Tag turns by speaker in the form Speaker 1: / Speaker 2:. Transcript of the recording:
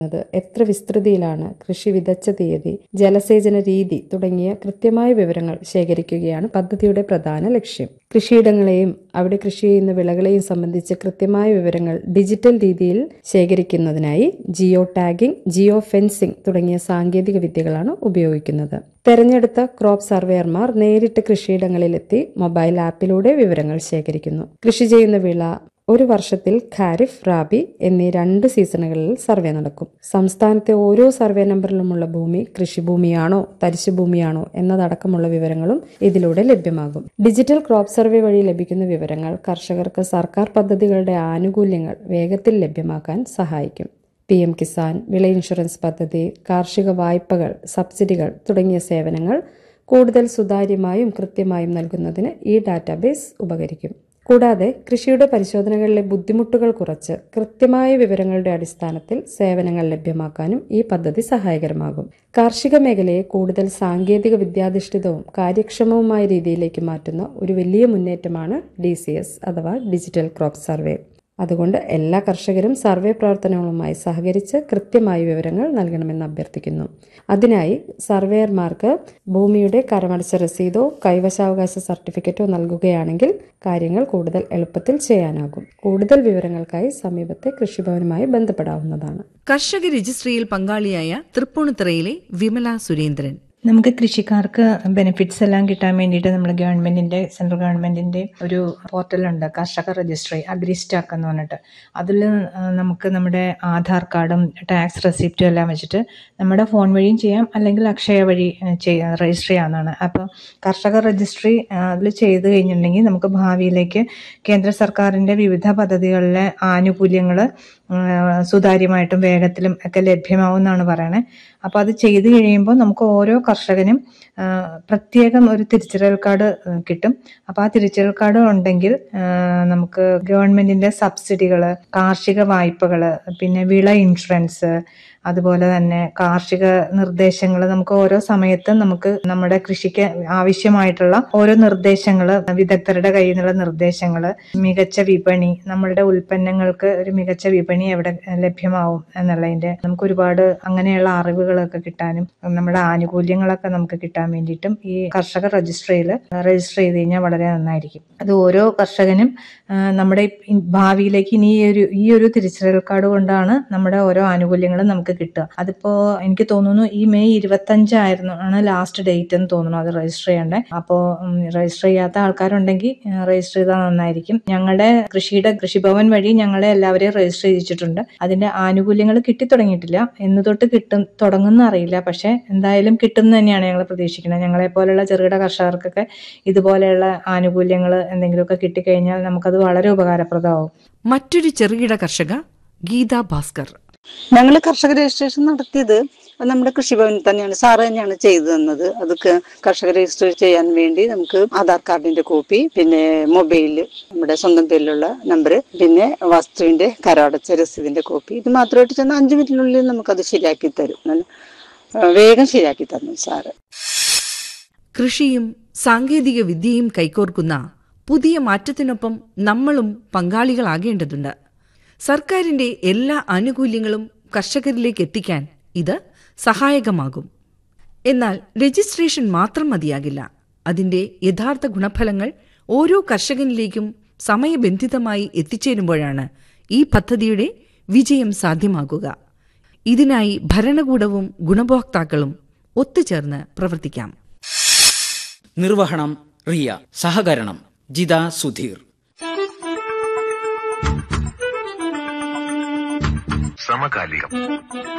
Speaker 1: അത് എത്ര വിസ്തൃതിയിലാണ് കൃഷി വിതച്ച തീയതി ജലസേചന രീതി തുടങ്ങിയ കൃത്യമായ വിവരങ്ങൾ ശേഖരിക്കുകയാണ് പദ്ധതിയുടെ പ്രധാന ലക്ഷ്യം കൃഷിയിടങ്ങളെയും അവിടെ കൃഷി ചെയ്യുന്ന വിളകളെയും സംബന്ധിച്ച് കൃത്യമായ വിവരങ്ങൾ ഡിജിറ്റൽ രീതിയിൽ ശേഖരിക്കുന്നതിനായി ജിയോ ടാഗിംഗ് ജിയോ ഫെൻസിംഗ് തുടങ്ങിയ സാങ്കേതിക വിദ്യകളാണ് ഉപയോഗിക്കുന്നത് തെരഞ്ഞെടുത്ത ക്രോപ്പ് സർവേയർമാർ നേരിട്ട് കൃഷിയിടങ്ങളിലെത്തി മൊബൈൽ ആപ്പിലൂടെ വിവരങ്ങൾ ശേഖരിക്കുന്നു കൃഷി ചെയ്യുന്ന വിള ഒരു വർഷത്തിൽ ഖാരിഫ് റാബി എന്നീ രണ്ട് സീസണുകളിൽ സർവേ നടക്കും സംസ്ഥാനത്തെ ഓരോ സർവേ നമ്പറിലുമുള്ള ഭൂമി കൃഷിഭൂമിയാണോ തരിശുഭൂമിയാണോ എന്നതടക്കമുള്ള വിവരങ്ങളും ഇതിലൂടെ ലഭ്യമാകും ഡിജിറ്റൽ ക്രോപ്പ് സർവേ വഴി ലഭിക്കുന്ന വിവരങ്ങൾ കർഷകർക്ക് സർക്കാർ പദ്ധതികളുടെ ആനുകൂല്യങ്ങൾ വേഗത്തിൽ ലഭ്യമാക്കാൻ സഹായിക്കും പി എം കിസാൻ വിള ഇൻഷുറൻസ് പദ്ധതി കാർഷിക വായ്പകൾ സബ്സിഡികൾ തുടങ്ങിയ സേവനങ്ങൾ കൂടുതൽ സുതാര്യമായും കൃത്യമായും നൽകുന്നതിന് ഈ ഡാറ്റാബേസ് ഉപകരിക്കും കൂടാതെ കൃഷിയുടെ പരിശോധനകളിലെ ബുദ്ധിമുട്ടുകൾ കുറച്ച് കൃത്യമായ വിവരങ്ങളുടെ അടിസ്ഥാനത്തിൽ സേവനങ്ങൾ ലഭ്യമാക്കാനും ഈ പദ്ധതി സഹായകരമാകും കാർഷിക മേഖലയെ കൂടുതൽ സാങ്കേതിക വിദ്യാധിഷ്ഠിതവും കാര്യക്ഷമവുമായ രീതിയിലേക്ക് മാറ്റുന്ന ഒരു വലിയ മുന്നേറ്റമാണ് ഡി അഥവാ ഡിജിറ്റൽ ക്രോപ്പ് സർവേ അതുകൊണ്ട് എല്ലാ കർഷകരും സർവേ പ്രവർത്തനങ്ങളുമായി സഹകരിച്ച് കൃത്യമായ വിവരങ്ങൾ നൽകണമെന്ന് അഭ്യർത്ഥിക്കുന്നു അതിനായി സർവേയർമാർക്ക് ഭൂമിയുടെ കരമടച്ച രസീതോ കൈവശാവകാശ സർട്ടിഫിക്കറ്റോ നൽകുകയാണെങ്കിൽ കാര്യങ്ങൾ കൂടുതൽ എളുപ്പത്തിൽ ചെയ്യാനാകും കൂടുതൽ വിവരങ്ങൾക്കായി സമീപത്തെ കൃഷിഭവനുമായി ബന്ധപ്പെടാവുന്നതാണ്
Speaker 2: കർഷക രജിസ്ട്രിയിൽ പങ്കാളിയായ തൃപ്പൂണിത്തറയിലെ വിമല സുരേന്ദ്രൻ
Speaker 3: നമുക്ക് കൃഷിക്കാർക്ക് ബെനിഫിറ്റ്സ് എല്ലാം കിട്ടാൻ വേണ്ടിയിട്ട് നമ്മൾ ഗവൺമെന്റിന്റെ സെൻട്രൽ ഗവൺമെന്റിന്റെ ഒരു പോർട്ടലുണ്ട് കർഷക രജിസ്ട്രി അഗ്രിസ്റ്റാക്ക് എന്ന് പറഞ്ഞിട്ട് അതിൽ നമുക്ക് നമ്മുടെ ആധാർ കാർഡും ടാക്സ് റെസിപ്റ്റും എല്ലാം വെച്ചിട്ട് നമ്മുടെ ഫോൺ വഴിയും ചെയ്യാം അല്ലെങ്കിൽ അക്ഷയ വഴി ചെയ്യാം രജിസ്റ്റർ ചെയ്യാവുന്നതാണ് അപ്പോൾ കർഷക രജിസ്ട്രി അതിൽ ചെയ്ത് കഴിഞ്ഞിട്ടുണ്ടെങ്കിൽ നമുക്ക് ഭാവിയിലേക്ക് കേന്ദ്ര സർക്കാരിന്റെ വിവിധ പദ്ധതികളിലെ ആനുകൂല്യങ്ങൾ സുതാര്യമായിട്ടും വേഗത്തിലും ഒക്കെ ലഭ്യമാവുമെന്നാണ് പറയണേ അപ്പോൾ അത് ചെയ്തു കഴിയുമ്പോൾ നമുക്ക് ഓരോ കർഷകനും പ്രത്യേകം ഒരു തിരിച്ചറിയൽ കാർഡ് കിട്ടും അപ്പോൾ ആ തിരിച്ചറിയൽ കാർഡ് ഉണ്ടെങ്കിൽ നമുക്ക് ഗവൺമെന്റിന്റെ സബ്സിഡികൾ കാർഷിക വായ്പകൾ പിന്നെ വിള ഇൻഷുറൻസ് അതുപോലെ തന്നെ കാർഷിക നിർദ്ദേശങ്ങൾ നമുക്ക് ഓരോ സമയത്തും നമുക്ക് നമ്മുടെ കൃഷിക്ക് ആവശ്യമായിട്ടുള്ള ഓരോ നിർദ്ദേശങ്ങൾ വിദഗ്ധരുടെ കയ്യിൽ നിന്നുള്ള നിർദ്ദേശങ്ങൾ മികച്ച വിപണി നമ്മളുടെ ഉൽപ്പന്നങ്ങൾക്ക് ഒരു മികച്ച വിപണി എവിടെ ലഭ്യമാവും എന്നുള്ളതിന്റെ നമുക്ക് ഒരുപാട് അങ്ങനെയുള്ള അറിവുകളൊക്കെ കിട്ടാനും നമ്മുടെ ആനുകൂല്യങ്ങളൊക്കെ നമുക്ക് കിട്ടാൻ വേണ്ടിയിട്ടും ഈ കർഷക രജിസ്ട്രിയിൽ രജിസ്റ്റർ ചെയ്ത് കഴിഞ്ഞാൽ വളരെ നന്നായിരിക്കും അത് ഓരോ കർഷകനും നമ്മുടെ ഭാവിയിലേക്ക് ഇനി ഈ ഒരു ഈ ഒരു തിരിച്ചറിയൽ കാർഡ് കൊണ്ടാണ് നമ്മുടെ ഓരോ ആനുകൂല്യങ്ങളും നമുക്ക് കിട്ടുക അതിപ്പോ എനിക്ക് തോന്നുന്നു ഈ മെയ് ഇരുപത്തഞ്ചായിരുന്നു ആണ് ലാസ്റ്റ് ഡേറ്റ് എന്ന് തോന്നുന്നു അത് രജിസ്റ്റർ ചെയ്യണ്ടേ അപ്പോൾ രജിസ്റ്റർ ചെയ്യാത്ത ആൾക്കാരുണ്ടെങ്കിൽ രജിസ്റ്റർ ചെയ്താൽ നന്നായിരിക്കും ഞങ്ങളുടെ കൃഷിയുടെ കൃഷിഭവൻ വഴി ഞങ്ങളെ എല്ലാവരെയും രജിസ്റ്റർ ചെയ്യിച്ചിട്ടുണ്ട് അതിന്റെ ആനുകൂല്യങ്ങൾ കിട്ടി തുടങ്ങിയിട്ടില്ല എന്ന് തൊട്ട് കിട്ടും തുടങ്ങുന്ന അറിയില്ല പക്ഷെ എന്തായാലും കിട്ടും തന്നെയാണ് ഞങ്ങൾ പ്രതീക്ഷിക്കുന്നത് ഞങ്ങളെ പോലെയുള്ള ചെറുകിട കർഷകർക്കൊക്കെ ഇതുപോലെയുള്ള ആനുകൂല്യങ്ങൾ എന്തെങ്കിലുമൊക്കെ കിട്ടിക്കഴിഞ്ഞാൽ നമുക്കത് വളരെ ഉപകാരപ്രദമാവും
Speaker 2: മറ്റൊരു ചെറുകിട കർഷക ഗീത ഭാസ്കർ
Speaker 4: ഞങ്ങൾ കർഷക രജിസ്ട്രേഷൻ നടത്തിയത് നമ്മുടെ കൃഷിഭവനിൽ തന്നെയാണ് സാറ് തന്നെയാണ് ചെയ്തു തന്നത് അതൊക്കെ കർഷക രജിസ്റ്റർ ചെയ്യാൻ വേണ്ടി നമുക്ക് ആധാർ കാർഡിന്റെ കോപ്പി പിന്നെ മൊബൈല് നമ്മുടെ സ്വന്തം പേരിലുള്ള നമ്പർ പിന്നെ വസ്തുവിന്റെ കരമടച്ച രസീതിന്റെ കോപ്പി ഇത് മാത്രമായിട്ട് ചെന്ന് അഞ്ചു മിനിറ്റിനുള്ളിൽ നമുക്കത് ശരിയാക്കി തരും നല്ല വേഗം ശരിയാക്കി തന്നു സാറ്
Speaker 2: കൃഷിയും സാങ്കേതിക വിദ്യയും കൈകോർക്കുന്ന പുതിയ മാറ്റത്തിനൊപ്പം നമ്മളും പങ്കാളികളാകേണ്ടതുണ്ട് സർക്കാരിന്റെ എല്ലാ ആനുകൂല്യങ്ങളും കർഷകരിലേക്ക് എത്തിക്കാൻ ഇത് സഹായകമാകും എന്നാൽ രജിസ്ട്രേഷൻ മാത്രം മതിയാകില്ല അതിന്റെ യഥാർത്ഥ ഗുണഫലങ്ങൾ ഓരോ കർഷകനിലേക്കും സമയബന്ധിതമായി എത്തിച്ചേരുമ്പോഴാണ് ഈ പദ്ധതിയുടെ വിജയം സാധ്യമാകുക ഇതിനായി ഭരണകൂടവും ഗുണഭോക്താക്കളും ഒത്തുചേർന്ന് പ്രവർത്തിക്കാം
Speaker 5: നിർവഹണം റിയ സഹകരണം ജിത സുധീർ
Speaker 6: സമകാലികം